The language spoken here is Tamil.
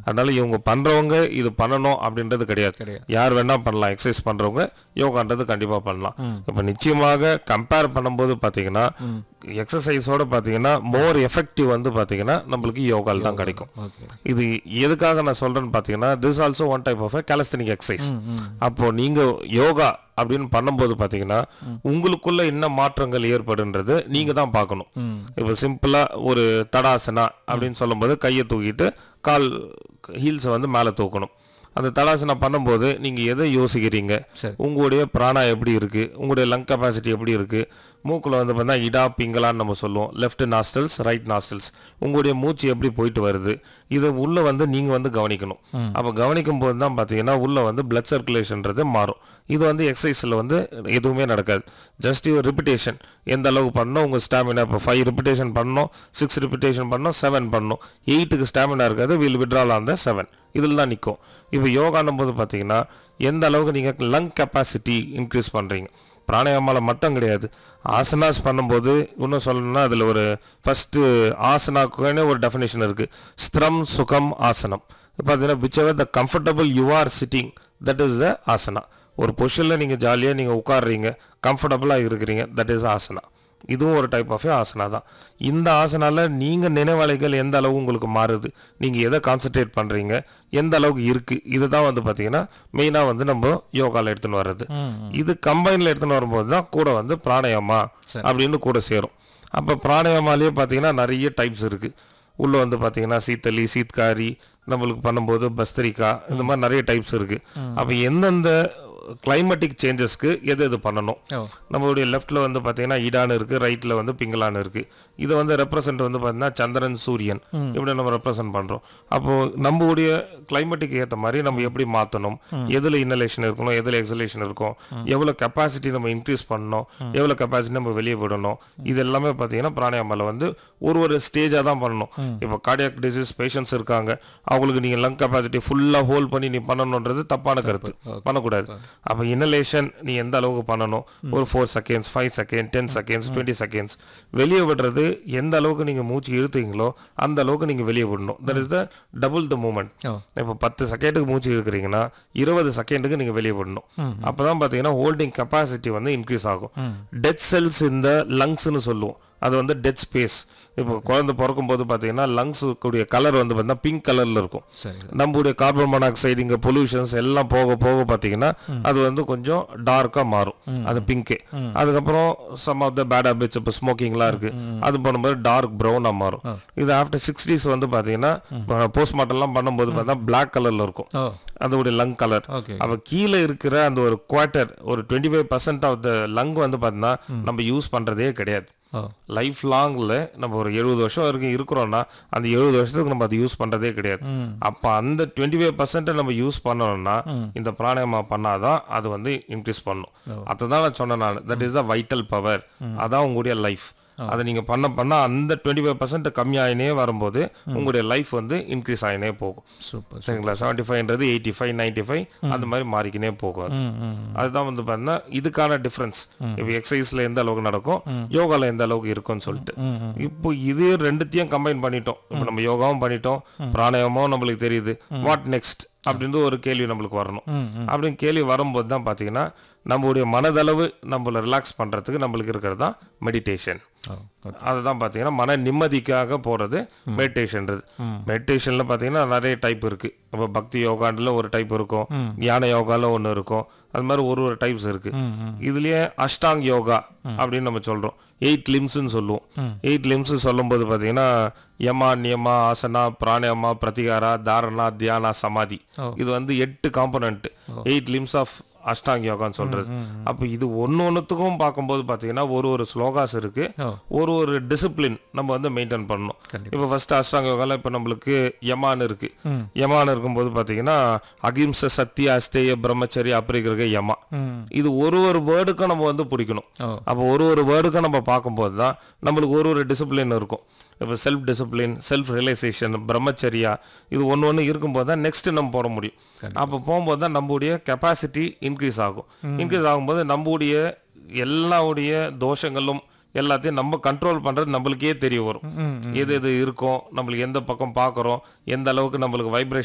அதனால இவங்க பண்றவங்க இது பண்ணணும் அப்படின்றது கிடையாது கிடையாது. யார் வேணா பண்ணலாம் எக்ஸசைஸ் பண்றவங்க யோகான்றது கண்டிப்பா பண்ணலாம் இப்போ நிச்சயமாக கம்பேர் பண்ணும்போது பாத்தீங்கன்னா எக்ஸசைஸோட பாத்தீங்கன்னா மோர் எஃபெக்டிவ் வந்து பாத்தீங்கன்னா நம்மளுக்கு யோகால் தான் கிடைக்கும் ஓகே இது எதுக்காக நான் சொல்றேன்னு பாத்தீங்கன்னா this also one type of calisthenic exercise அப்போ நீங்க யோகா அப்படின்னு பண்ணும்போது பாத்தீங்கன்னா உங்களுக்குள்ள என்ன மாற்றங்கள் ஏற்படுன்றது நீங்க தான் பார்க்கணும் இப்போ சிம்பிளா ஒரு தடாசனா அப்படின்னு சொல்லும்போது கையை தூக்கிட்டு கால் ஹீல்ஸை வந்து மேலே தூக்கணும் அந்த தடாசனா பண்ணும்போது நீங்க எதை யோசிக்கிறீங்க சரி. உங்களுடைய பிராணா எப்படி இருக்கு உங்களுடைய லங் கெப்பாசிட்டி எப்படி இருக்கு மூக்குல வந்து பார்த்தா இடா பிங்கலான்னு நம்ம சொல்லுவோம் லெஃப்ட் நாஸ்டல்ஸ் ரைட் நாஸ்டல்ஸ் உங்களுடைய மூச்சு எப்படி போயிட்டு வருது இது உள்ள வந்து நீங்க வந்து கவனிக்கணும் அப்ப கவனிக்கும் போது தான் பாத்தீங்கன்னா உள்ள வந்து பிளட் சர்க்குலேஷன்ன்றது மாறும் இது வந்து எக்ஸசைஸ்ல வந்து எதுவுமே நடக்காது ஜஸ்ட் யுவர் ரிப்பிட்டேஷன் எந்த அளவுக்கு பண்ணணும் உங்க ஸ்டாமினா இப்போ ஃபைவ் ரிப்பிட்டேஷன் பண்ணணும் சிக்ஸ் ரிப்பிட்டேஷன் பண்ணணும் செவன் பண்ணணும் எயிட்டுக்கு ஸ்டாமினா இருக்காது வில் விட்ரால் அந்த செவன் இதில் தான் நிற்கும் இப்போ யோகான்னும் போது பார்த்தீங்கன்னா எந்த அளவுக்கு நீங்கள் லங் கெப்பாசிட்டி இன்க்ரீஸ் பண்ணுறீங்க பிராணாயாமால மட்டும் கிடையாது ஆசனாஸ் பண்ணும்போது இன்னும் சொல்லணும்னா அதில் ஒரு ஃபஸ்ட்டு ஆசனாக்குன்னு ஒரு டெஃபினேஷன் இருக்குது ஸ்திரம் சுகம் ஆசனம் பார்த்தீங்கன்னா which ever the comfortable you are sitting that is the asana ஒரு பொசிஷனில் நீங்கள் ஜாலியாக நீங்கள் உட்காடுறீங்க கம்ஃபர்டபுளாக இருக்கிறீங்க தட் இஸ் ஆசனா இதுவும் ஒரு டைப் ஆஃப் ஆசனா தான் இந்த ஆசனால நீங்கள் நினைவலைகள் எந்த அளவு உங்களுக்கு மாறுது நீங்கள் எதை கான்சென்ட்ரேட் பண்ணுறீங்க எந்த அளவுக்கு இருக்குது இதுதான் வந்து பார்த்தீங்கன்னா மெயினாக வந்து நம்ம யோகாவில் எடுத்துன்னு வர்றது இது கம்பைனில் எடுத்துன்னு வரும்போது தான் கூட வந்து பிராணாயாமா அப்படின்னு கூட சேரும் அப்போ பிராணாயாமாலேயே பார்த்தீங்கன்னா நிறைய டைப்ஸ் இருக்குது உள்ளே வந்து பார்த்தீங்கன்னா சீத்தலி சீத்காரி நம்மளுக்கு பண்ணும்போது பஸ்தரிக்கா இந்த மாதிரி நிறைய டைப்ஸ் இருக்குது அப்போ எந்தெந்த கிளைமேட்டிக் சேஞ்சஸ்க்கு எது எது பண்ணணும் ஓ நம்மளுடைய லெஃப்ட்ல வந்து பார்த்தீங்கன்னா ஈடான் இருக்கு ரைட்ல வந்து பிங்கலான் இருக்கு இதை வந்து ரெப்ரசன்ட் வந்து பார்த்தீங்கன்னா சந்திரன் சூரியன் இப்படி நம்ம ரெப்ரசன்ட் பண்றோம் அப்போ நம்மளுடைய கிளைமேட்டுக்கு ஏற்ற மாதிரி நம்ம எப்படி மாற்றணும் எதுல இன்னலேஷன் இருக்கணும் எதுல எக்ஸலேஷன் இருக்கும் எவ்வளோ கெப்பாசிட்டி நம்ம இன்க்ரீஸ் பண்ணணும் எவ்வளோ கெப்பாசிட்டி நம்ம வெளியே விடணும் இது எல்லாமே பார்த்தீங்கன்னா பிராணாயாமால வந்து ஒரு ஒரு ஸ்டேஜாக தான் பண்ணணும் இப்போ கார்டியாக் டிசீஸ் பேஷண்ட்ஸ் இருக்காங்க அவங்களுக்கு நீங்கள் லங் கெப்பாசிட்டி ஃபுல்லாக ஹோல்ட் பண்ணி நீ பண்ணணுன்றது தப்பான கருத்து பண்ணக்கூடாது அப்போ இன்னலேஷன் நீ எந்த அளவுக்கு பண்ணணும் ஒரு four seconds five second ten seconds twenty seconds வெளியே விடுறது எந்த அளவுக்கு நீங்கள் மூச்சு இழுத்தீங்களோ அந்த அளவுக்கு நீங்கள் வெளியே விடணும் that is the double the moment oh இப்போ பத்து செகண்டுக்கு மூச்சு இழுக்கிறீங்கன்னா இருபது செகண்டுக்கு நீங்கள் வெளியே விடணும் அப்போ தான் பார்த்தீங்கன்னா ஹோல்டிங் கெப்பாசிட்டி வந்து இன்க்ரீஸ் ஆகும் டெத் செல்ஸ் இந்த லங்ஸ்னு சொல்லுவோம் அது வந்து டெத் ஸ்பேஸ் இப்போ குழந்தை பிறக்கும் போது பார்த்தீங்கன்னா லங்ஸ் கூடிய கலர் வந்து பார்த்தீங்கன்னா பிங்க் கலரில் இருக்கும் சரி நம்மளுடைய கார்பன் மோனாக்சைடு இங்கே பொல்யூஷன்ஸ் எல்லாம் போக போக பார்த்தீங்கன்னா அது வந்து கொஞ்சம் டார்க்காக மாறும் அது பிங்க்கு அதுக்கப்புறம் some of the bad habits இப்போ ஸ்மோக்கிங்லாம் இருக்கு அது பண்ணும்போது டார்க் ப்ரௌனாக மாறும் இது ஆஃப்டர் சிக்ஸ்டீஸ் வந்து பார்த்தீங்கன்னா போஸ்ட்மார்ட்டம்லாம் பண்ணும்போது பார்த்தா பிளாக் கலரில் இருக்கும் ஓ அதோடைய லங் கலர் ஓகே அப்போ கீழே இருக்கிற அந்த ஒரு குவார்ட்டர் ஒரு twenty five percent of the lung வந்து பார்த்தீங்கன்னா நம்ம யூஸ் பண்ணுறதே கிடையாது ஓ லைஃப் லாங்கில் நம்ம ஒரு எழுபது வருஷம் வரைக்கும் இருக்கிறோம்னா அந்த எழுபது வருஷத்துக்கு நம்ம அதை யூஸ் பண்ணுறதே கிடையாது அப்போ அந்த டுவெண்ட்டி ஃபைவ் பர்சன்ட் நம்ம யூஸ் பண்ணணும்னா இந்த பிராணாயாமா பண்ணாதான் அது வந்து இன்க்ரீஸ் பண்ணும் அதை தான் நான் சொன்னேன் நான் that is the vital power அதான் உங்களுடைய லைஃப் அதை நீங்கள் பண்ண பண்ண அந்த டுவெண்ட்டி ஃபைவ் பர்சன்ட் கம்மியாயினே வரும்போது உங்களுடைய லைஃப் வந்து இன்க்ரீஸ் ஆகினே போகும் சூப்பர் சரிங்களா செவன்ட்டி ஃபைவ்ன்றது எயிட்டி ஃபைவ் நைன்டி ஃபைவ் அந்த மாதிரி மாறிக்கினே போகும் அது. ம் ம் அதுதான் வந்து பார்த்தீங்கன்னா இதுக்கான டிஃப்ரென்ஸ் இப்போ எக்ஸசைஸ்ல எந்த அளவுக்கு நடக்கும் யோகால எந்த அளவுக்கு இருக்கும்னு சொல்லிட்டு இப்போ இது ரெண்டுத்தையும் கம்பைன் பண்ணிட்டோம் இப்போ நம்ம யோகாவும் பண்ணிட்டோம் பிராணாயாமமும் நம்மளுக்கு தெரியுது வாட் நெக்ஸ்ட் அப்படின்னு ஒரு கேள்வி நம்மளுக்கு வரணும் அப்படின்னு கேள்வி வரும்போது தான் பார்த்தீங்கன்னா நம்மளுடைய மனதளவு நம்மள ரிலாக்ஸ் பண்றதுக்கு நம்மளுக்கு இருக்கிறது தான் மெடிடேஷன் ஓ அதுதான் பார்த்தீங்கன்னா மன நிம்மதிக்காக போகிறது மெடிடேஷன்றது மெடிடேஷனில் பார்த்தீங்கன்னா நிறைய டைப் இருக்குது இப்போ பக்தி யோகாண்டில் ஒரு டைப் இருக்கும் ஞான யோகால ஒன்று இருக்கும் அது மாதிரி ஒரு ஒரு டைப்ஸ் இருக்கு இதுலயே அஷ்டாங் யோகா அப்படின்னு நம்ம சொல்றோம் எயிட் லிம்ஸ்ன்னு சொல்லுவோம் எயிட் லிம்ஸ் சொல்லும்போது பார்த்தீங்கன்னா யமா நியமா ஆசனா பிராணாயாமா பிரதிகாரா தாரணா தியானா சமாதி இது வந்து எட்டு component eight limbs of Ashtang யோகான்னு சொல்றது அப்போ இது ஒன்று ஒன்றுத்துக்கும் பார்க்கும்போது பார்த்தீங்கன்னா ஒரு ஒரு ஸ்லோகாஸ் இருக்கு ஓ. ஒரு ஒரு டிசிப்ளின் நம்ம வந்து மெயின்டைன் பண்ணணும் கண்டிப்பா. இப்போ ஃபர்ஸ்ட் அஷ்டாங்க யோகால இப்போ நம்மளுக்கு யமான் இருக்கு யமான் இருக்கும்போது பார்த்தீங்கன்னா அகிம்ச சத்திய அஸ்தேய பிரம்மச்சரிய அப்படிங்கிற யமா இது ஒரு ஒரு வேர்டுக்கும் நம்ம வந்து பிடிக்கணும் ஓ. அப்போ ஒரு ஒரு வேர்டுக்கும் நம்ம பார்க்கும்போது தான் நம்மளுக்கு ஒரு ஒரு டிசிப்ளின் இருக்கும் இப்போ self discipline self realisation brahmacharya இது ஒன்று ஒன்று இருக்கும்போது தான் நெக்ஸ்ட் நம்ம போட முடியும் அப்போ போகும்போது தான் நம்முடைய கெப்பாசிட்டி இன்க்ரீஸ் ஆகும் இன்க்ரீஸ் ஆகும்போது நம்முடைய எல்லாவுடைய தோஷங்களும் எல்லாத்தையும் நம்ம கண்ட்ரோல் பண்றது நம்மளுக்கே தெரிய வரும் எது எது இருக்கும் நம்மளுக்கு எந்த பக்கம் பார்க்குறோம் எந்த அளவுக்கு நம்மளுக்கு வைப்ரேஷன்